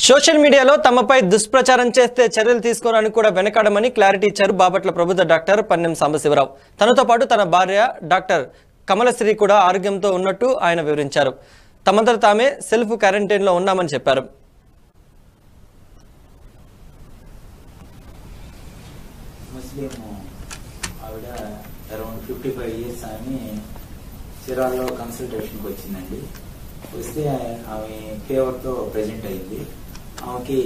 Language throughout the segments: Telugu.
సోషల్ మీడియాలో తమపై దుష్ప్రచారం చేస్తే చర్యలు తీసుకోవడానికి కూడా వెనకాడమని క్లారిటీ ఇచ్చారు బాపట్ల ప్రభుత్వ డాక్టర్ పన్నెం సాంబశివరావు తనతో పాటు తన భార్య డాక్టర్ కమలశ్రీ కూడా ఆరోగ్యంతో ఉన్నట్టు ఆయన వివరించారు తమంతట తామే సెల్ఫ్ క్వారంటైన్లో ఉన్నామని చెప్పారు ముస్లిం ఆవిడ అరౌండ్ ఫిఫ్టీ ఫైవ్ ఇయర్స్ ఆమె చీరాల్లో కన్సల్టేషన్కి వచ్చిందండి వస్తే ఆమె ఫీవర్తో ప్రెజెంట్ అయింది ఆమెకి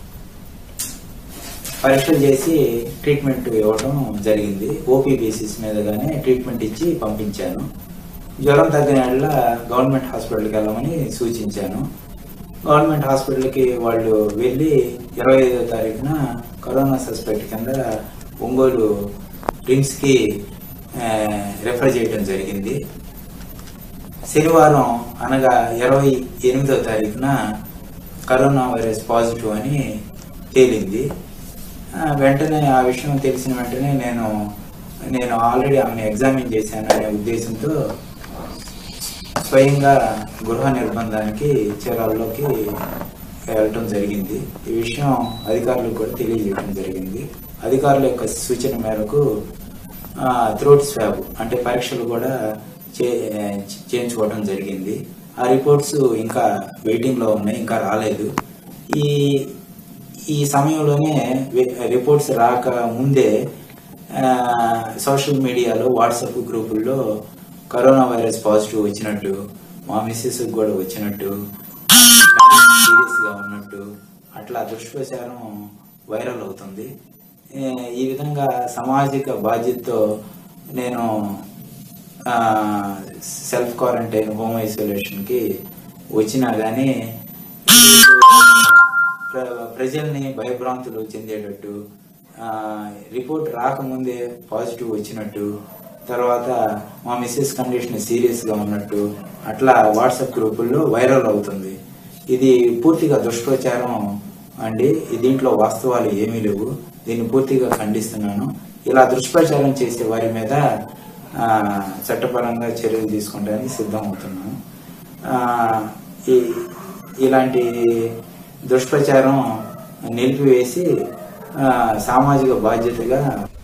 పరీక్షలు చేసి ట్రీట్మెంట్ ఇవ్వడం జరిగింది ఓపీ బేసిస్ మీదగానే ట్రీట్మెంట్ ఇచ్చి పంపించాను జ్వరం తగ్గిన యెడల గవర్నమెంట్ హాస్పిటల్కి వెళ్ళమని సూచించాను గవర్నమెంట్ హాస్పిటల్కి వాళ్ళు వెళ్ళి ఇరవై ఐదో తారీఖున కరోనా సస్పెక్ట్ కింద ఒంగోలు రిమ్స్కి రెఫర్ చేయడం జరిగింది శనివారం అనగా ఇరవై ఎనిమిదో తారీఖున కరోనా వైరస్ పాజిటివ్ అని తేలింది ఆ, వెంటనే ఆ విషయం తెలిసిన వెంటనే నేను నేను ఆల్రెడీ ఆమెను ఎగ్జామిన్ చేశాను అనే ఉద్దేశంతో స్వయంగా గృహ నిర్బంధానికి చీరాల్లోకి వెళ్ళటం జరిగింది ఈ విషయం అధికారులకు కూడా తెలియజేయడం జరిగింది అధికారుల యొక్క సూచన మేరకు థ్రోట్ స్వాబ్ అంటే పరీక్షలు కూడా చే చేయించుకోవడం జరిగింది ఆ రిపోర్ట్స్ ఇంకా వెయిటింగ్ లో ఉన్నాయి ఇంకా రాలేదు ఈ ఈ సమయంలోనే రిపోర్ట్స్ రాక ముందే సోషల్ మీడియాలో వాట్సాప్ గ్రూపుల్లో కరోనా వైరస్ పాజిటివ్ వచ్చినట్టు మా మిస్సెస్ కూడా వచ్చినట్టు సీరియస్ గా ఉన్నట్టు అట్లా దుష్ప్రచారం వైరల్ అవుతుంది ఏ, ఈ విధంగా సామాజిక బాధ్యతతో నేను సెల్ఫ్ క్వారంటైన్ హోమ్ ఐసోలేషన్ కి వచ్చినా గానీ ప్ర- ప్రజల్ని భయభ్రాంతులు చెందేటట్టు ఆ, రిపోర్ట్ రాకముందే పాజిటివ్ వచ్చినట్టు తర్వాత మా మిస్సెస్ కండిషన్ సీరియస్ గా ఉన్నట్టు అట్లా వాట్సాప్ గ్రూపుల్లో వైరల్ అవుతుంది ఇది పూర్తిగా దుష్ప్రచారం అండి దీంట్లో వాస్తవాలు ఏమీ లేవు దీన్ని పూర్తిగా ఖండిస్తున్నాను ఇలా దుష్ప్రచారం చేసే వారి మీద ఆ, చట్టపరంగా చర్యలు తీసుకుంటానికి సిద్ధం అవుతున్నాను ఆ, ఈ ఇలాంటి దుష్ప్రచారం నిలిపివేసి ఆ, సామాజిక బాధ్యతగా